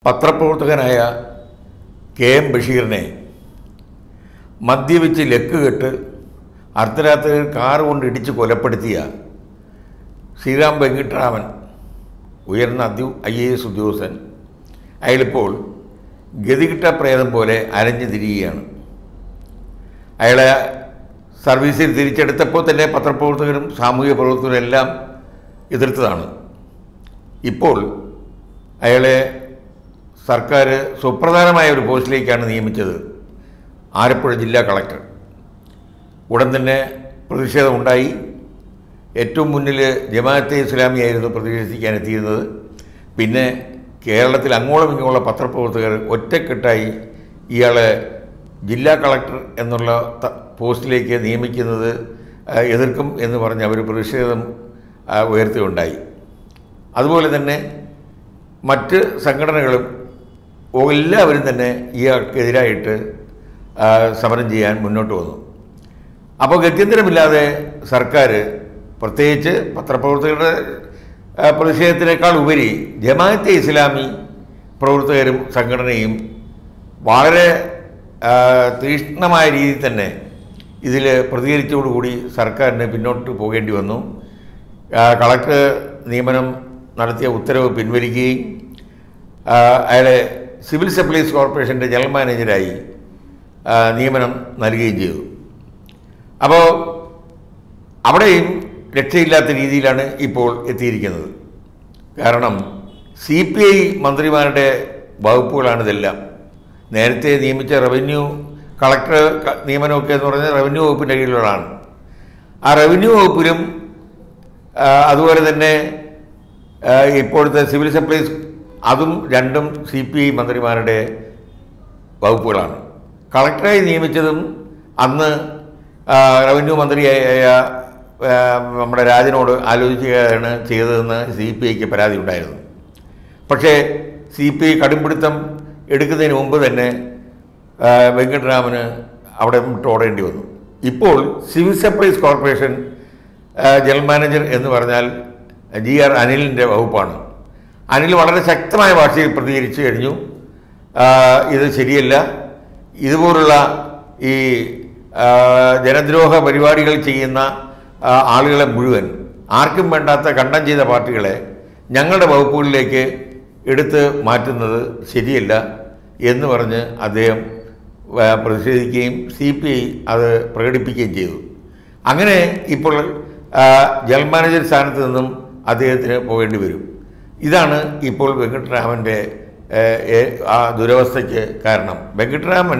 പത്രപ്രവർത്തകനായ K M ബഷീറിനെ മദ്യപിച്ച് luck കെട്ട് അർദ്ധരാത്രിയിൽ കാർ കൊണ്ട് ഇടിച്ച് കൊലപ്പെടുത്തിയ ശ്രീറാം വെങ്കിട്ടരാമൻ ഉയർന്ന അധ്യ ഐ എ എസ് ഉദ്യോഗസ്ഥൻ അയാളിപ്പോൾ ഗതികിട്ട പ്രേതം പോലെ അലഞ്ഞു തിരിയുകയാണ് അയാളെ സർവീസിൽ തിരിച്ചെടുത്തപ്പോൾ തന്നെ പത്രപ്രവർത്തകരും സാമൂഹിക പ്രവർത്തകരും എല്ലാം എതിർത്തതാണ് ഇപ്പോൾ അയാളെ സർക്കാർ സുപ്രധാനമായ ഒരു പോസ്റ്റിലേക്കാണ് നിയമിച്ചത് ആലപ്പുഴ ജില്ലാ കളക്ടർ ഉടൻ തന്നെ പ്രതിഷേധമുണ്ടായി ഏറ്റവും മുന്നിൽ ജമാഅത്തെ ഇസ്ലാമിയായിരുന്നു പ്രതിഷേധിക്കാൻ എത്തിയിരുന്നത് പിന്നെ കേരളത്തിൽ അങ്ങോളം ഇങ്ങോളം പത്രപ്രവർത്തകർ ഒറ്റക്കെട്ടായി ഇയാളെ ജില്ലാ കളക്ടർ എന്നുള്ള ത- പോസ്റ്റിലേക്ക് നിയമിക്കുന്നത് ആ, എതിർക്കും എന്ന് പറഞ്ഞ് അവർ പ്രതിഷേധം ആ, ഉയർത്തുകയുണ്ടായി അതുപോലെ തന്നെ മറ്റ് സംഘടനകളും ഓ- എല്ലാവരും തന്നെ ഇയാൾക്കെതിരായിട്ട് ആ, സമരം ചെയ്യാൻ മുന്നോട്ട് വന്നു അപ്പോൾ ഗത്യന്തരമില്ലാതെ സർക്കാർ പ്രത്യേകിച്ച് പത്രപ്രവർത്തകരുടെ ആ, പ്രതിഷേധത്തിനേക്കാൾ ഉപരി ജമാഅത്തെ ഇസ്ലാമി പ്രവർത്തകരും സംഘടനയും വളരെ ആ, തീക്ഷ്ണമായ രീതിയിൽ തന്നെ ഇതിൽ പ്രതികരിച്ചതോടുകൂടി സർക്കാരിന് പിന്നോട്ട് പോകേണ്ടി വന്നു ആ, കളക്ടർ നിയമനം നടത്തിയ ഉത്തരവ് പിൻവലിക്കുകയും ആ, അയാളെ സിവിൽ സപ്ലൈസ് കോർപ്പറേഷൻ്റെ ജനറൽ മാനേജരായി ആ, നിയമനം നൽകുകയും ചെയ്തു അപ്പോൾ അവിടെയും രക്ഷയില്ലാത്ത രീതിയിലാണ് ഇപ്പോൾ എത്തിയിരിക്കുന്നത് കാരണം സി പി ഐ മന്ത്രിമാരുടെ വകുപ്പുകളാണ് ഇതെല്ലാം നേരത്തെ നിയമിച്ച റവന്യൂ കളക്ടർ ക- നിയമനമൊക്കെ എന്ന് പറഞ്ഞാൽ റവന്യൂ വകുപ്പിൻ്റെ കീഴിലുള്ളതാണ് ആ റവന്യൂ വകുപ്പിലും ആ, അതുപോലെ തന്നെ ആ, ഇപ്പോഴത്തെ സിവിൽ സപ്ലൈസ് അതും രണ്ടും സി പി ഐ മന്ത്രിമാരുടെ വകുപ്പുകളാണ് കളക്ടറായി നിയമിച്ചതും അന്ന് ആ, റവന്യൂ മന്ത്രിയായ ആ, നമ്മുടെ രാജനോട് ആലോചിക്കുകയാണ് ചെയ്തതെന്ന് സി പി ഐക്ക് പരാതി ഉണ്ടായിരുന്നു പക്ഷേ സി പി ഐ കടുംപിടുത്തം എടുക്കുന്നതിന് മുമ്പ് തന്നെ ആ, വെങ്കട്ടരാമന് അവിടെ വിട്ട് ഓടേണ്ടി വന്നു ഇപ്പോൾ സിവിൽ സപ്ലൈസ് കോർപ്പറേഷൻ ആ, ജനറൽ മാനേജർ എന്ന് പറഞ്ഞാൽ ജി ആർ അനിലിൻ്റെ വകുപ്പാണ് അനിൽ വളരെ ശക്തമായ ഭാഷയിൽ പ്രതികരിച്ചു കഴിഞ്ഞു ആ, ഇത് ശരിയല്ല ഇതുപോലുള്ള ഈ ആ, ജനദ്രോഹ പരിപാടികൾ ചെയ്യുന്ന ആ, ആളുകളെ മുഴുവൻ ആർക്കും വേണ്ടാത്ത കണ്ടം ചെയ്ത പാർട്ടികളെ ഞങ്ങളുടെ വകുപ്പുകളിലേക്ക് എടുത്ത് മാറ്റുന്നത് ശരിയല്ല എന്ന് പറഞ്ഞ് അദ്ദേഹം ആ, പ്രതിഷേധിക്കുകയും സി പി ഐ അത് പ്രകടിപ്പിക്കുകയും ചെയ്തു അങ്ങനെ ഇപ്പോൾ ആ, ജനറൽ മാനേജർ സ്ഥാനത്ത് നിന്നും അദ്ദേഹത്തിന് പോകേണ്ടി വരും ഇതാണ് ഇപ്പോൾ വെങ്കട്ടരാമൻ്റെ ഏ, ഏ, ആ ദുരവസ്ഥയ്ക്ക് കാരണം വെങ്കട്ടരാമൻ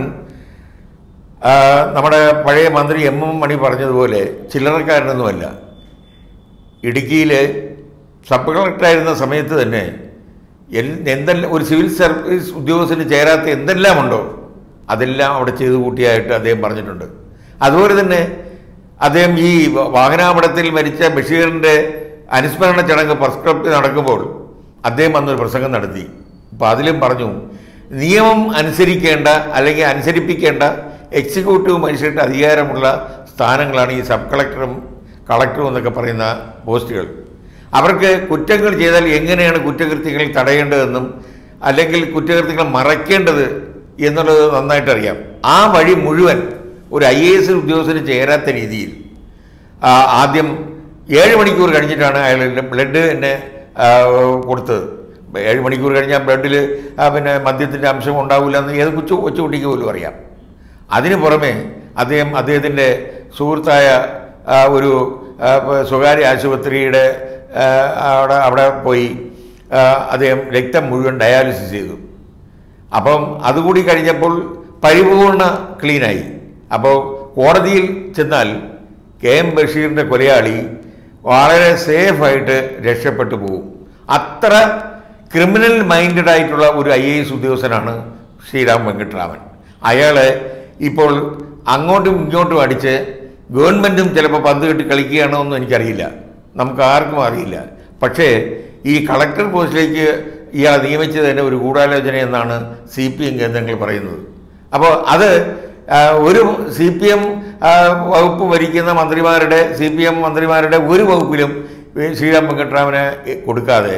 ആ, നമ്മുടെ പഴയ മന്ത്രി എം എം മണി പറഞ്ഞതുപോലെ ചില്ലറക്കാരനൊന്നുമല്ല ഇടുക്കിയിൽ സബ് കളക്ടറായിരുന്ന സമയത്ത് തന്നെ എൽ- എന്തെല്ലാം ഒരു സിവിൽ സർവീസ് ഉദ്യോഗസ്ഥന് ചേരാത്ത എന്തെല്ലാം ഉണ്ടോ അതെല്ലാം അവിടെ ചെയ്തു കൂട്ടിയായിട്ട് അദ്ദേഹം പറഞ്ഞിട്ടുണ്ട് അതുപോലെ തന്നെ അദ്ദേഹം ഈ വ- വാഹനാപടത്തിൽ മരിച്ച ബഷീറിൻ്റെ അനുസ്മരണ ചടങ്ങ് പ്രസ് ക്ലബിൽ നടക്കുമ്പോൾ അദ്ദേഹം വന്നൊരു പ്രസംഗം നടത്തി അപ്പോൾ അതിലും പറഞ്ഞു നിയമം അനുസരിക്കേണ്ട അല്ലെങ്കിൽ അനുസരിപ്പിക്കേണ്ട എക്സിക്യൂട്ടീവ് മനുഷ്യരുടെ അധികാരമുള്ള സ്ഥാനങ്ങളാണ് ഈ സബ് കളക്ടറും കളക്ടറും എന്നൊക്കെ പറയുന്ന പോസ്റ്റുകൾ അവർക്ക് കുറ്റങ്ങൾ ചെയ്താൽ എങ്ങനെയാണ് കുറ്റകൃത്യങ്ങൾ തടയേണ്ടതെന്നും അല്ലെങ്കിൽ കുറ്റകൃത്യങ്ങൾ മറയ്ക്കേണ്ടത് എന്നുള്ളത് നന്നായിട്ട് അറിയാം ആ വഴി മുഴുവൻ ഒരു ഐ എ എസ് ഉദ്യോഗസ്ഥന് ചേരാത്ത രീതിയിൽ ആ, ആദ്യം ഏഴ് മണിക്കൂർ കഴിഞ്ഞിട്ടാണ് അയാളുടെ ബ്ലഡ് എന്നെ ആ, കൊടുത്തത് ഏഴ് മണിക്കൂർ കഴിഞ്ഞാൽ ബ്ലഡിൽ പിന്നെ മദ്യത്തിൻ്റെ അംശം ഉണ്ടാവില്ല എന്ന് ഏത് കൊച്ചു കൊച്ചുകുട്ടിക്ക് പോലും അറിയാം അതിന് പുറമെ അദ്ദേഹം അദ്ദേഹത്തിൻ്റെ സുഹൃത്തായ ആ, ഒരു ആ, പ- സ്വകാര്യ ആശുപത്രിയുടെ ആ, അവിടെ അവിടെ പോയി ആ, അദ്ദേഹം രക്തം മുഴുവൻ ഡയാലിസിസ് ചെയ്തു അപ്പം അതുകൂടി കഴിഞ്ഞപ്പോൾ പരിപൂർണ ക്ലീനായി അപ്പോൾ കോടതിയിൽ ചെന്നാൽ കെ എം ബഷീറിൻ്റെ കൊലയാളി വളരെ സേഫായിട്ട് രക്ഷപ്പെട്ടു പോകും അത്ര ക്രിമിനൽ മൈൻഡഡ് ആയിട്ടുള്ള ഒരു ഐ എ എസ് ഉദ്യോഗസ്ഥനാണ് ശ്രീരാം വെങ്കട്ടരാമൻ അയാളെ ഇപ്പോൾ അങ്ങോട്ടും ഇങ്ങോട്ടും അടിച്ച് ഗവൺമെൻറ്റും ചിലപ്പോൾ പന്ത് കെട്ടി കളിക്കുകയാണോ എന്നും എനിക്കറിയില്ല നമുക്ക് ആർക്കും അറിയില്ല പക്ഷേ ഈ കളക്ടർ പോസ്റ്റിലേക്ക് ഇയാളെ നിയമിച്ചത് തന്നെ ഒരു ഗൂഢാലോചന എന്നാണ് സി പി എം കേന്ദ്രങ്ങൾ പറയുന്നത് അപ്പോൾ അത് ആ, ഒരു സി പി എം വകുപ്പ് ഭരിക്കുന്ന മന്ത്രിമാരുടെ സി പി എം മന്ത്രിമാരുടെ ഒരു വകുപ്പിലും ഈ ശ്രീരാം വെങ്കട്ടരാമനെ കൊടുക്കാതെ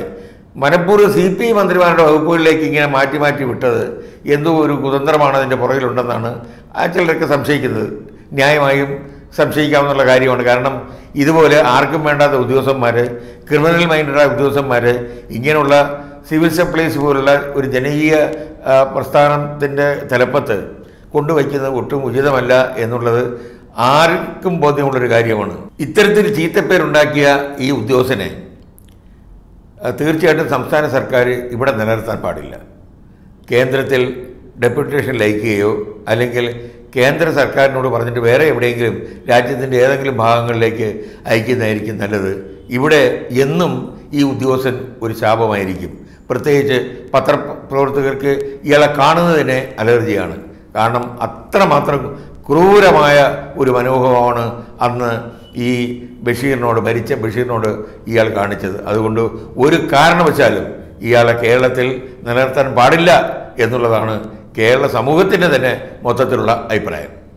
മനഃപൂർവ്വം സി പി ഐ മന്ത്രിമാരുടെ വകുപ്പുകളിലേക്ക് ഇങ്ങനെ മാറ്റി മാറ്റി വിട്ടത് എന്തോ ഒരു കുതന്ത്രമാണ് അതിൻ്റെ പുറകിലുണ്ടെന്നാണ് ആ ചിലരൊക്കെ സംശയിക്കുന്നത് ന്യായമായും സംശയിക്കാവുന്ന കാര്യമാണ് കാരണം ഇതുപോലെ ആർക്കും വേണ്ടാത്ത ഉദ്യോഗസ്ഥന്മാർ ക്രിമിനൽ മൈൻഡായ ഉദ്യോഗസ്ഥന്മാർ ഇങ്ങനെയുള്ള സിവിൽ സപ്ലൈസ് പോലുള്ള ഒരു ജനകീയ ആ, പ്രസ്ഥാനത്തിൻ്റെ തലപ്പത്ത് കൊണ്ടുവയ്ക്കുന്നത് ഒട്ടും ഉചിതമല്ല എന്നുള്ളത് ആർക്കും ബോധ്യമുള്ളൊരു കാര്യമാണ് ഇത്തരത്തിൽ ചീത്തപ്പേരുണ്ടാക്കിയ ഈ ഉദ്യോഗസ്ഥനെ ആ, തീർച്ചയായിട്ടും സംസ്ഥാന സർക്കാർ ഇവിടെ നിലനിർത്താൻ പാടില്ല കേന്ദ്രത്തിൽ ഡെപ്യൂട്ടേഷൻ ലയിക്കുകയോ അല്ലെങ്കിൽ കേന്ദ്ര സർക്കാരിനോട് പറഞ്ഞിട്ട് വേറെ എവിടെയെങ്കിലും രാജ്യത്തിൻ്റെ ഏതെങ്കിലും ഭാഗങ്ങളിലേക്ക് അയക്കുന്നതായിരിക്കും നല്ലത് ഇവിടെ എന്നും ഈ ഉദ്യോഗസ്ഥൻ ഒരു ശാപമായിരിക്കും പ്രത്യേകിച്ച് പത്രപ്രവർത്തകർക്ക് ഇയാളെ കാണുന്നതിനെ അലർജിയാണ് കാരണം അത്രമാത്രം ക്രൂരമായ ഒരു മനോഭാവമാണ് അന്ന് ഈ ബഷീറിനോട് മരിച്ച ബഷീറിനോട് ഇയാൾ കാണിച്ചത് അതുകൊണ്ട് ഒരു കാരണവശാലും ഇയാളെ കേരളത്തിൽ നിലനിർത്താൻ പാടില്ല എന്നുള്ളതാണ് കേരള സമൂഹത്തിൻ്റെ തന്നെ മൊത്തത്തിലുള്ള അഭിപ്രായം